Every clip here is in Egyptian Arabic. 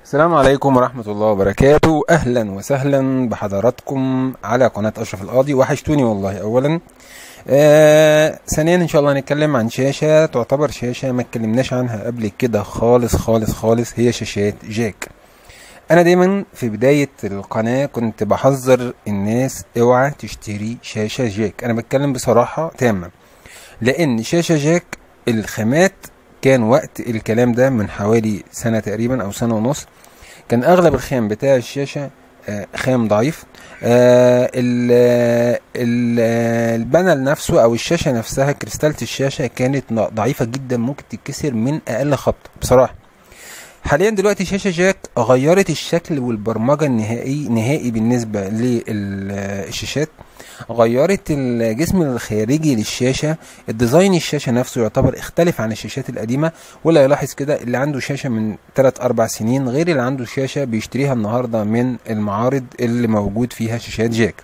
السلام عليكم ورحمة الله وبركاته أهلا وسهلا بحضراتكم على قناة أشرف القاضي وحشتوني والله أولا آه ثانيا إن شاء الله هنتكلم عن شاشة تعتبر شاشة ما اتكلمناش عنها قبل كده خالص خالص خالص هي شاشات جاك أنا دايما في بداية القناة كنت بحذر الناس اوعى تشتري شاشة جاك أنا بتكلم بصراحة تامة لأن شاشة جاك الخامات كان وقت الكلام ده من حوالي سنة تقريبا أو سنة ونص كان أغلب الخام بتاع الشاشة آه، خام ضعيف آه، ال- ال- البانل نفسه أو الشاشة نفسها كريستالة الشاشة كانت ن- ضعيفة جدا ممكن تتكسر من أقل خبطة بصراحة حاليا دلوقتي شاشة جاك غيرت الشكل والبرمجة النهائي نهائي بالنسبة للشاشات غيرت الجسم الخارجي للشاشة الديزاين الشاشة نفسه يعتبر اختلف عن الشاشات القديمة ولا يلاحظ كده اللي عنده شاشة من 3 4 سنين غير اللي عنده شاشة بيشتريها النهاردة من المعارض اللي موجود فيها شاشات جاك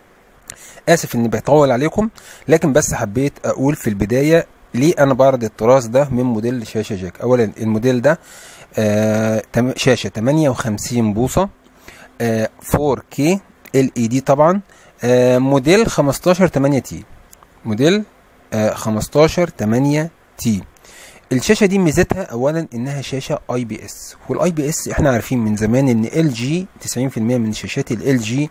اسف اني بطول عليكم لكن بس حبيت اقول في البداية ليه انا بعرض التراث ده من موديل شاشة جاك اولا الموديل ده آه تم- شاشة 58 بوصة آه 4K ال اي دي طبعا آه موديل 15 8 تي موديل آه 15 8 تي الشاشه دي ميزتها اولا انها شاشه اي بي اس والاي بي اس احنا عارفين من زمان ان ال جي 90% من شاشات ال جي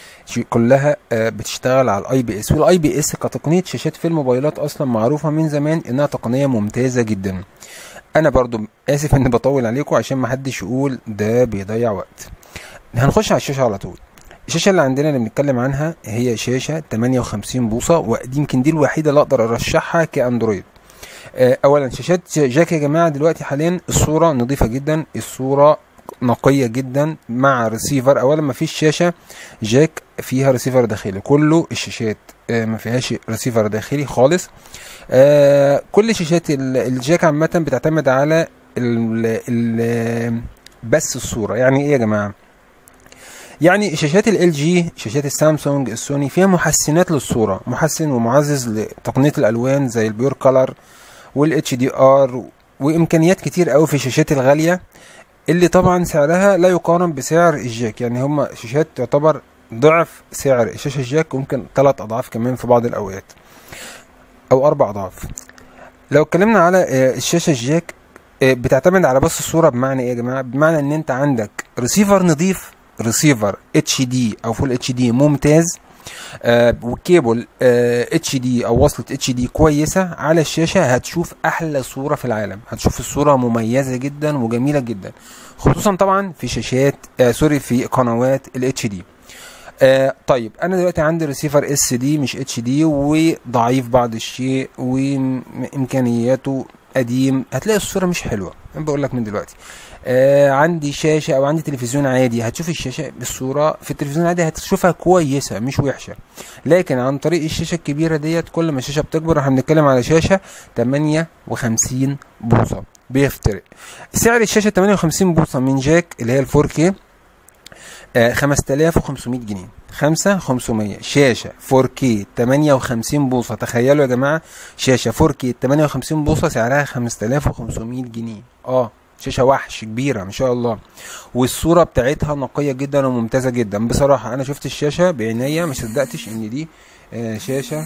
كلها آه، بتشتغل على الاي بي اس والاي بي اس كتقنيه شاشات في الموبايلات اصلا معروفه من زمان انها تقنيه ممتازه جدا انا برضو اسف اني بطول عليكم عشان ما حدش يقول ده بيضيع وقت هنخش على الشاشه على طول الشاشه اللي عندنا اللي بنتكلم عنها هي شاشه 58 بوصه ودي يمكن دي الوحيده اللي اقدر ارشحها كاندرويد آه، اولا شاشات جاك يا جماعه دلوقتي حاليا الصوره نظيفه جدا الصوره نقيه جدا مع ريسيفر اولا ما فيش شاشه جاك فيها ريسيفر داخلي كله الشاشات آه، ما فيهاش ريسيفر داخلي خالص آه، كل شاشات ال- الجاك عامه بتعتمد على ال ال بس الصوره يعني ايه يا جماعه يعني شاشات ال جي شاشات السامسونج السوني فيها محسنات للصوره محسن ومعزز لتقنيه الالوان زي البيور كولر والاتش دي ار وامكانيات كتير قوي في الشاشات الغاليه اللي طبعا سعرها لا يقارن بسعر الجاك يعني هم شاشات تعتبر ضعف سعر الشاشه الجاك ممكن ثلاث اضعاف كمان في بعض الاوقات او اربع اضعاف لو اتكلمنا على آه، الشاشه الجاك آه، بتعتمد على بس الصوره بمعنى ايه يا جماعه بمعنى ان انت عندك ريسيفر نظيف ريسيفر اتش دي او فول اتش دي ممتاز آه وكيبل اتش دي او وصلة اتش دي كويسة على الشاشة هتشوف احلى صورة في العالم هتشوف الصورة مميزة جدا وجميلة جدا خصوصا طبعا في شاشات آه سوري في قنوات الاتش دي آه طيب انا دلوقتي عندي ريسيفر اس دي مش اتش دي وضعيف بعض الشيء وامكانياته قديم هتلاقي الصوره مش حلوه انا بقول لك من دلوقتي آه عندي شاشه او عندي تلفزيون عادي هتشوف الشاشه بالصوره في التلفزيون العادي هتشوفها كويسه مش وحشه لكن عن طريق الشاشه الكبيره ديت كل ما الشاشه بتكبر احنا بنتكلم على شاشه 58 بوصه بيفترق سعر الشاشه 58 بوصه من جاك اللي هي ال 4K آه 5500 جنيه 5500 شاشه 4K 58 بوصه تخيلوا يا جماعه شاشه 4K 58 بوصه سعرها 5500 جنيه اه شاشه وحش كبيره ما شاء الله والصوره بتاعتها نقيه جدا وممتازه جدا بصراحه انا شفت الشاشه بعينيا ما صدقتش ان دي آه شاشه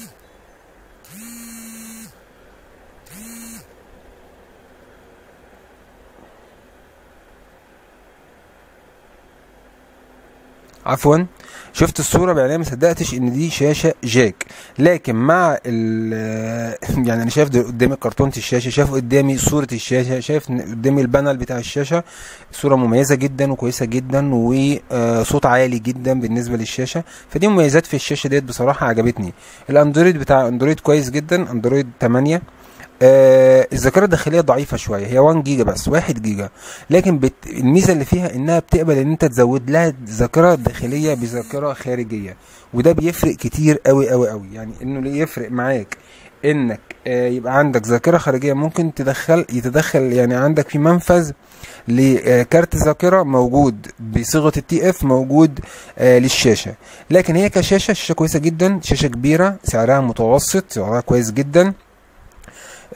عفوا شفت الصوره بعينيا ما صدقتش ان دي شاشه جاك لكن مع ال يعني انا شايف ده قدامي كرتونه الشاشه شايف قدامي صوره الشاشه شايف إن قدامي البانل بتاع الشاشه صوره مميزه جدا وكويسه جدا وصوت عالي جدا بالنسبه للشاشه فدي مميزات في الشاشه ديت بصراحه عجبتني الاندرويد بتاع اندرويد كويس جدا اندرويد 8 آه الذاكره الداخليه ضعيفه شويه هي 1 جيجا بس 1 جيجا لكن بت... الميزه اللي فيها انها بتقبل ان انت تزود لها ذاكره داخليه بذاكره خارجيه وده بيفرق كتير قوي قوي قوي يعني انه ليه يفرق معاك انك آه يبقى عندك ذاكره خارجيه ممكن تدخل يتدخل يعني عندك في منفذ لكارت ذاكره موجود بصيغه التي اف موجود آه للشاشه لكن هي كشاشه شاشه كويسه جدا شاشه كبيره سعرها متوسط سعرها كويس جدا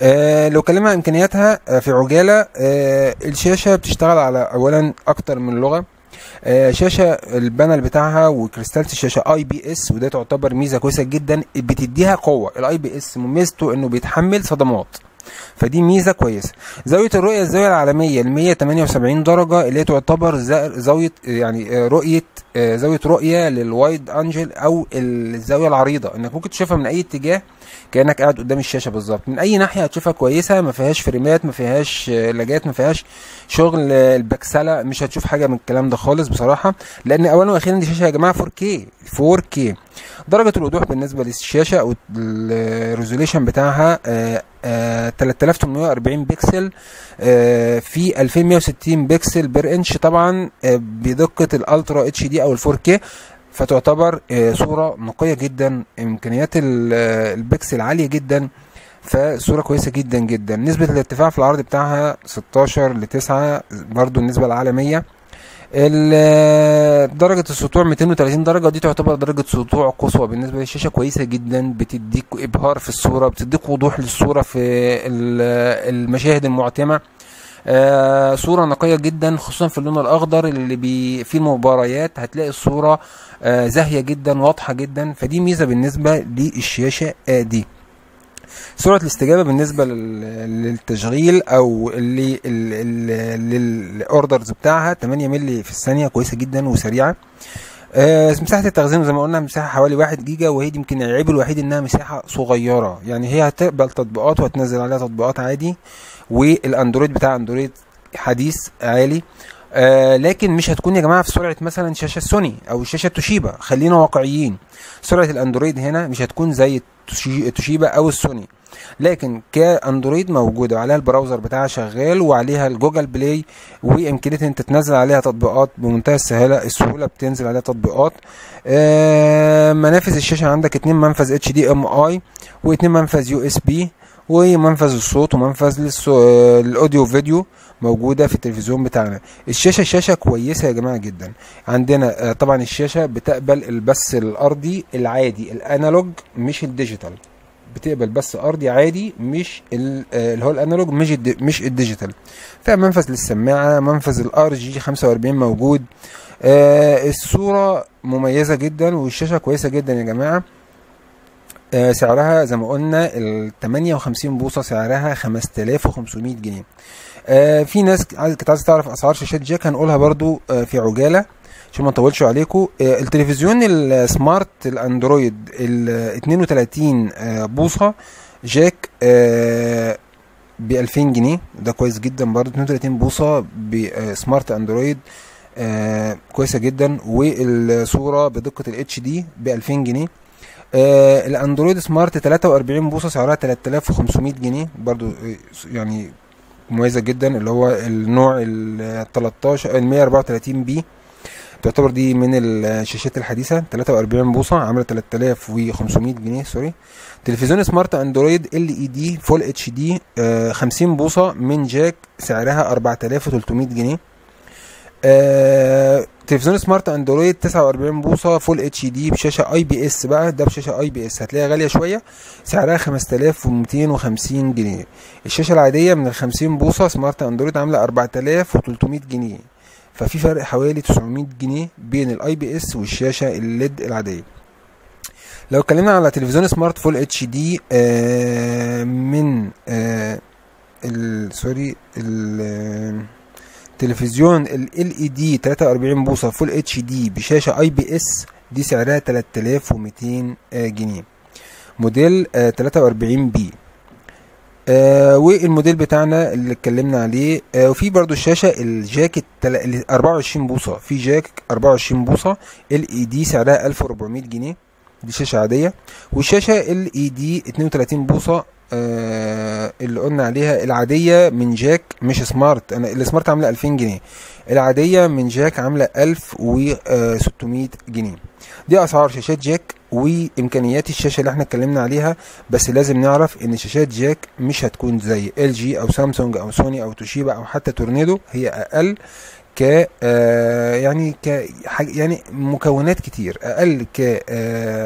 آه لو كلمنا عن امكانياتها آه في عجاله آه الشاشه بتشتغل على اولا اكتر من لغه آه شاشه البانل بتاعها وكريستالة الشاشه اي بي اس وده تعتبر ميزه كويسه جدا بتديها قوه الاي بي اس ميزته انه بيتحمل صدمات فدي ميزه كويسه زاويه الرؤيه الزاويه العالميه ال 178 درجه اللي هي تعتبر زاويه يعني رؤيه زاويه رؤيه للوايد انجل او الزاويه العريضه انك ممكن تشوفها من اي اتجاه كانك قاعد قدام الشاشه بالظبط من اي ناحيه هتشوفها كويسه ما فيهاش فريمات ما فيهاش لاجات ما فيهاش شغل البكسله مش هتشوف حاجه من الكلام ده خالص بصراحه لان اولا واخيرا دي شاشه يا جماعه 4K 4K درجه الوضوح بالنسبه للشاشه او الريزوليشن بتاعها آآ آآ 3840 بكسل في 2160 بكسل بير انش طبعا بدقه الالترا اتش دي او ال 4K فتعتبر صورة نقية جدا امكانيات البكسل عالية جدا فالصورة كويسة جدا جدا نسبة الارتفاع في العرض بتاعها 16 ل 9 برضو النسبة العالمية درجة السطوع 230 درجة دي تعتبر درجة سطوع قصوى بالنسبة للشاشة كويسة جدا بتديك إبهار في الصورة بتديك وضوح للصورة في المشاهد المعتمة آه صورة نقية جدا خصوصا في اللون الأخضر اللي بي في المباريات هتلاقي الصورة آه زاهية جدا واضحة جدا فدي ميزة بالنسبة للشاشة آه دي سرعة الاستجابة بالنسبة للتشغيل أو للأوردرز بتاعها 8 مللي في الثانية كويسة جدا وسريعة آه مساحة التخزين زي ما قلنا مساحة حوالي واحد جيجا وهي دي يمكن العيب الوحيد انها مساحة صغيرة يعني هي هتقبل تطبيقات وهتنزل عليها تطبيقات عادي والاندرويد بتاع اندرويد حديث عالي آه لكن مش هتكون يا جماعه في سرعه مثلا شاشه سوني او شاشه توشيبا خلينا واقعيين سرعه الاندرويد هنا مش هتكون زي توشيبا او السوني لكن كاندرويد موجوده وعليها البراوزر بتاعها شغال وعليها الجوجل بلاي وامكانيه انت تنزل عليها تطبيقات بمنتهى السهوله السهوله بتنزل عليها تطبيقات آه منافذ الشاشه عندك اتنين منفذ اتش دي ام اي واتنين منفذ يو اس بي ومنفذ الصوت ومنفذ الاوديو فيديو موجودة في التلفزيون بتاعنا الشاشة شاشة كويسة يا جماعة جدا عندنا طبعا الشاشة بتقبل البث الأرضي العادي الأنالوج مش الديجيتال بتقبل بث أرضي عادي مش اللي هو الأنالوج مش مش الديجيتال فيها منفذ للسماعة منفذ الار جي 45 موجود آه الصورة مميزة جدا والشاشة كويسة جدا يا جماعة آه سعرها زي ما قلنا ال 58 بوصه سعرها 5500 جنيه آه في ناس كانت عايزه تعرف اسعار شاشات جاك هنقولها برضو آه في عجاله عشان ما نطولش عليكم آه التلفزيون السمارت الاندرويد ال 32 آه بوصه جاك آه ب 2000 جنيه ده كويس جدا برضو 32 بوصه بسمارت اندرويد آه كويسه جدا والصوره بدقه الاتش دي ب 2000 جنيه آه الاندرويد سمارت 43 بوصه سعرها 3500 جنيه برضو يعني مميزه جدا اللي هو النوع ال 13 ال 134 بي تعتبر دي من الشاشات الحديثه 43 بوصه عامله 3500 جنيه سوري تلفزيون سمارت اندرويد ال اي دي فول اتش دي 50 بوصه من جاك سعرها 4300 جنيه آه تلفزيون سمارت اندرويد 49 بوصه فول اتش دي بشاشه اي بي اس بقى ده بشاشه اي بي اس هتلاقيها غاليه شويه سعرها 5250 جنيه الشاشه العاديه من ال 50 بوصه سمارت اندرويد عامله 4300 جنيه ففي فرق حوالي 900 جنيه بين الاي بي اس والشاشه الليد العاديه لو اتكلمنا على تلفزيون سمارت فول اتش دي آه من آه سوري تلفزيون ال اي دي 43 بوصه فول اتش دي بشاشه اي بي اس دي سعرها 3200 جنيه موديل 43 بي آه والموديل بتاعنا اللي اتكلمنا عليه آه وفي برضو الشاشه الجاك ال 24 بوصه في جاك 24 بوصه ال اي دي سعرها 1400 جنيه دي شاشه عاديه والشاشه ال اي دي 32 بوصه آه اللي قلنا عليها العادية من جاك مش سمارت انا السمارت عاملة 2000 جنيه العادية من جاك عاملة 1600 جنيه دي اسعار شاشات جاك وامكانيات الشاشة اللي احنا اتكلمنا عليها بس لازم نعرف ان شاشات جاك مش هتكون زي ال جي او سامسونج او سوني او توشيبا او حتى تورنيدو هي اقل ك آه يعني ك يعني مكونات كتير اقل ك آه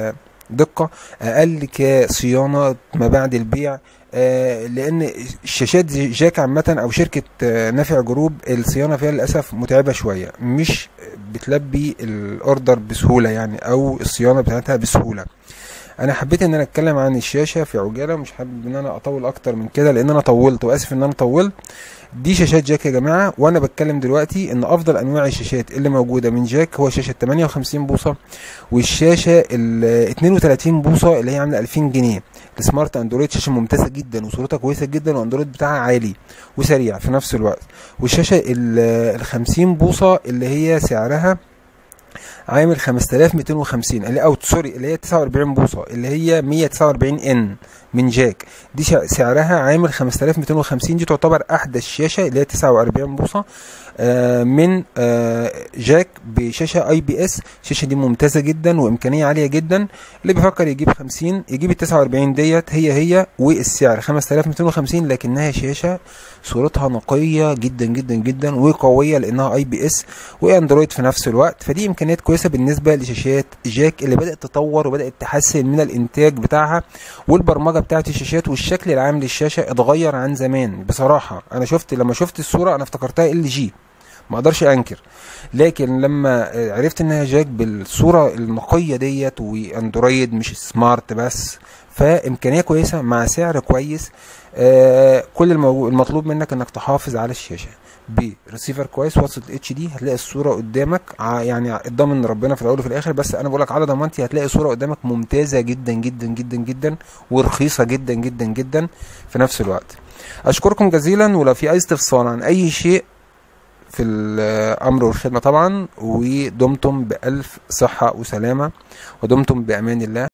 دقه اقل كصيانه ما بعد البيع آه، لان الشاشات جاك عامه او شركه آه، نافع جروب الصيانه فيها للاسف متعبه شويه مش بتلبي الاوردر بسهوله يعني او الصيانه بتاعتها بسهوله انا حبيت ان انا اتكلم عن الشاشه في عجاله مش حابب ان انا اطول اكتر من كده لان انا طولت واسف ان انا طولت دي شاشات جاك يا جماعه وانا بتكلم دلوقتي ان افضل انواع الشاشات اللي موجوده من جاك هو شاشه 58 بوصه والشاشه ال 32 بوصه اللي هي عامله 2000 جنيه السمارت اندرويد شاشه ممتازه جدا وصورتها كويسه جدا واندرويد بتاعها عالي وسريع في نفس الوقت والشاشه ال 50 بوصه اللي هي سعرها عامل 5250 اللي او سوري اللي هي 49 بوصه اللي هي 149 ان من جاك دي سعرها عامل 5250 دي تعتبر احدث شاشه اللي هي 49 بوصه آه من آه جاك بشاشه اي بي اس الشاشه دي ممتازه جدا وامكانيه عاليه جدا اللي بيفكر يجيب 50 يجيب ال 49 ديت هي هي والسعر 5250 لكنها شاشه صورتها نقيه جدا جدا جدا وقويه لانها اي بي اس واندرويد في نفس الوقت فدي امكانيات كويسه بالنسبه لشاشات جاك اللي بدات تطور وبدات تحسن من الانتاج بتاعها والبرمجه بتاعت الشاشات والشكل العام للشاشه اتغير عن زمان بصراحه انا شفت لما شفت الصوره انا افتكرتها ال جي ما اقدرش انكر لكن لما عرفت انها جاك بالصوره النقيه ديت واندرويد مش سمارت بس فامكانيه كويسه مع سعر كويس آه كل المطلوب منك انك تحافظ على الشاشه بريسيفر كويس وصلة اتش دي هتلاقي الصوره قدامك يعني ضامن ربنا في الاول وفي الاخر بس انا بقول لك على ضمانتي هتلاقي صوره قدامك ممتازه جدا جدا جدا جدا ورخيصه جدا جدا جدا في نفس الوقت اشكركم جزيلا ولو في اي استفسار عن اي شيء في الامر والخدمه طبعا ودمتم بالف صحه وسلامه ودمتم بامان الله